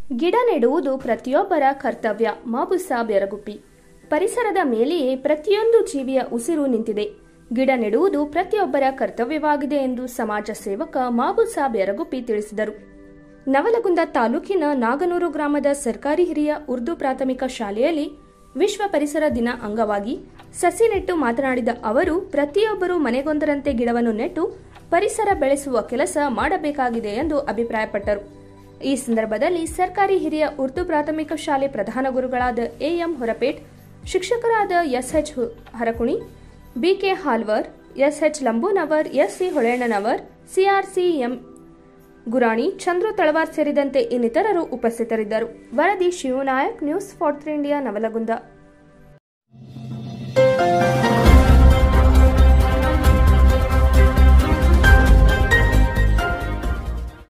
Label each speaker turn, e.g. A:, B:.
A: ಗಿಡ ನೆಡುವುದು ಪ್ರತಿಯೊಬ್ಬರ ಕರ್ತವ್ಯ ಮಾಬುಸಾಬ್ ಯರಗುಪ್ಪಿ ಪರಿಸರದ ಮೇಲೆಯೇ ಪ್ರತಿಯೊಂದು ಜೀವಿಯ ಉಸಿರು ನಿಂತಿದೆ ಗಿಡ ನೆಡುವುದು ಪ್ರತಿಯೊಬ್ಬರ ಕರ್ತವ್ಯವಾಗಿದೆ ಎಂದು ಸಮಾಜ ಸೇವಕ ಮಾಬುಸಾಬ್ ಯರಗುಪ್ಪಿ ತಿಳಿಸಿದರು ನವಲಗುಂದ ತಾಲೂಕಿನ ನಾಗನೂರು ಗ್ರಾಮದ ಸರ್ಕಾರಿ ಹಿರಿಯ ಉರ್ದು ಪ್ರಾಥಮಿಕ ಶಾಲೆಯಲ್ಲಿ ವಿಶ್ವ ಪರಿಸರ ದಿನ ಅಂಗವಾಗಿ ಸಸಿ ನೆಟ್ಟು ಮಾತನಾಡಿದ ಅವರು ಪ್ರತಿಯೊಬ್ಬರು ಮನೆಗೊಂದರಂತೆ ಗಿಡವನ್ನು ನೆಟ್ಟು ಪರಿಸರ ಬೆಳೆಸುವ ಕೆಲಸ ಮಾಡಬೇಕಾಗಿದೆ ಎಂದು ಅಭಿಪ್ರಾಯಪಟ್ಟರು ಈ ಸಂದರ್ಭದಲ್ಲಿ ಸರ್ಕಾರಿ ಹಿರಿಯ ಉರ್ದು ಪ್ರಾಥಮಿಕ ಶಾಲೆ ಪ್ರಧಾನ ಗುರುಗಳಾದ ಎಎಂ ಹೊರಪೇಟ್ ಶಿಕ್ಷಕರಾದ SH Harakuni BK Halvar SH Lambunavar SC Holennanavar CRC M Gurani Chandru Talawar ಸೇರಿದಂತೆ ಇನ್ನಿತರರು ಉಪಸ್ಥಿತರಿದ್ದರು ವರದಿ Shivanayak news for three India Navalgund